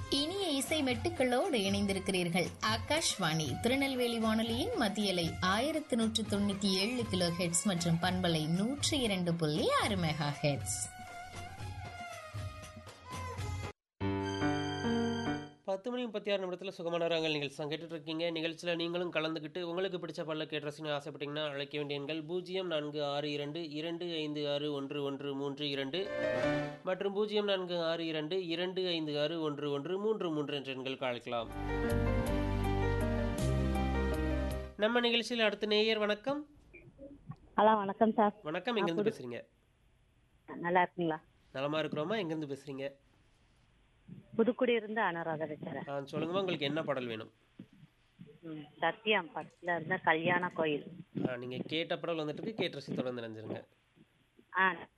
இனிய இசை மெட்டுக்களோடு இணைந்திருக்கிறீர்கள் ஆகாஷ்வாணி திருநெல்வேலி வானொலியின் மத்தியலை ஆயிரத்தி நூற்று தொண்ணூத்தி ஏழு கிலோ ஹெட்ஸ் மற்றும் பண்பலை நூற்றி இரண்டு புள்ளி ஆறு மெகா ஹெட்ஸ் பத்து மணி முப்பத்தி ஆறு நிமிடத்தில் சுகமான ராங்கல் நிகழ்ச்சி தான் கேட்டுட்டு இருக்கீங்க நிகழ்ச்சியில் நீங்களும் கலந்துக்கிட்டு உங்களுக்கு பிடிச்ச பல்ல கேட்டு ஆசைப்பட்டீங்கன்னா அழைக்க வேண்டிய எண்கள் பூஜ்ஜியம் நான்கு ஆறு இரண்டு இரண்டு ஐந்து ஆறு ஒன்று ஒன்று மூன்று இரண்டு மற்றும் பூஜ்ஜியம் நான்கு ஆறு இரண்டு இரண்டு ஐந்து ஆறு ஒன்று ஒன்று மூன்று மூன்று என்ற எண்களுக்கு அழைக்கலாம் நம்ம நிகழ்ச்சியில் அடுத்த நேயர் வணக்கம் ஹலோ வணக்கம் சார் வணக்கம் எங்கேருந்து பேசுறீங்க நல்லா இருக்குங்களா நலமா இருக்கிறோமா எங்கேருந்து பேசுறீங்க புதுக்குடி இருந்து அனுராதா பேசுறேன் ஆ சொல்லுங்கம்மா உங்களுக்கு என்ன பாடல் வேணும் ம், சத்தியம் படத்துல இருந்த கல்யாண கோயில் ஆ, நீங்க கேட்ட பாடல் வந்துட்டு இருக்கு கேட்டு ரசி தொடர்ந்து நினைஞ்சிருங்க ஆ